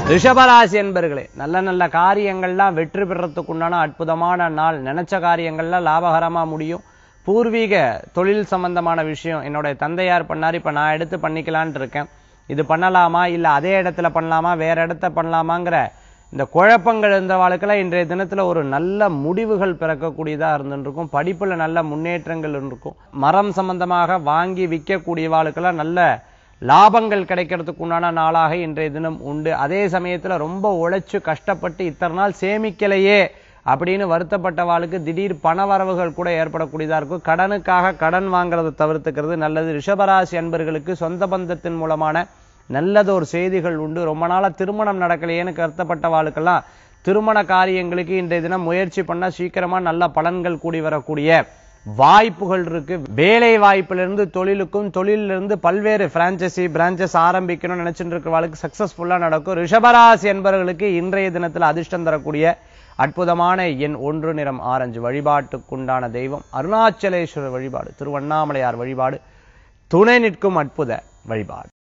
ரிஷபராசி என்பர்களே நல்ல நல்ல காரியங்கள்லாம் வெற்றி பெறத்துக்கு உண்டான அற்புதமான நாள் நினைச்ச காரியங்கள்லாம் லாபகரமா முடியும் பூர்வீக தொழில் சம்பந்தமான விஷயம் என்னுடைய தந்தையார் பண்ணார் இப்ப நான் எடுத்து பண்ணிக்கலான்ட்டு இருக்கேன் இது பண்ணலாமா இல்ல அதே இடத்துல பண்ணலாமா வேற இடத்த பண்ணலாமாங்கிற இந்த குழப்பங்கள் இருந்தவாளுக்கெல்லாம் இன்றைய தினத்துல ஒரு நல்ல முடிவுகள் பிறக்கக்கூடியதா இருந்துருக்கும் படிப்புல நல்ல முன்னேற்றங்கள் இருக்கும் மரம் சம்பந்தமாக வாங்கி விற்கக்கூடியவாளுக்கெல்லாம் நல்ல லாபங்கள் கிடைக்கிறதுக்கு உண்டான நாளாக இன்றைய தினம் உண்டு அதே சமயத்துல ரொம்ப உழைச்சு கஷ்டப்பட்டு இத்தனை நாள் சேமிக்கலையே அப்படின்னு வருத்தப்பட்டவாளுக்கு திடீர் பணவரவுகள் கூட ஏற்படக்கூடியதா இருக்கும் கடனுக்காக கடன் வாங்குறதை தவிர்த்துக்கிறது நல்லது ரிஷபராசி அன்பர்களுக்கு சொந்த பந்தத்தின் மூலமான நல்லதொரு செய்திகள் உண்டு ரொம்ப நாளா திருமணம் நடக்கலையேன்னு கருத்தப்பட்டவாளுக்கெல்லாம் திருமண காரியங்களுக்கு இன்றைய தினம் முயற்சி பண்ணா சீக்கிரமா நல்ல பலன்கள் கூடி வரக்கூடிய வாய்ப்புகள் இருக்கு வேலை வாய்ப்பிலிருந்து தொழிலுக்கும் தொழிலிருந்து பல்வேறு பிரான்ச்சசி பிரான்ச்சஸ் ஆரம்பிக்கணும்னு நினைச்சிட்டு இருக்கிறவங்களுக்கு சக்சஸ்ஃபுல்லா நடக்கும் ரிஷபராசி என்பவர்களுக்கு இன்றைய தினத்துல அதிர்ஷ்டம் தரக்கூடிய அற்புதமான எண் ஒன்று நிறம் ஆரஞ்சு வழிபாட்டுக்குண்டான தெய்வம் அருணாச்சலேஸ்வரர் வழிபாடு திருவண்ணாமலையார் வழிபாடு துணை நிற்கும் அற்புத வழிபாடு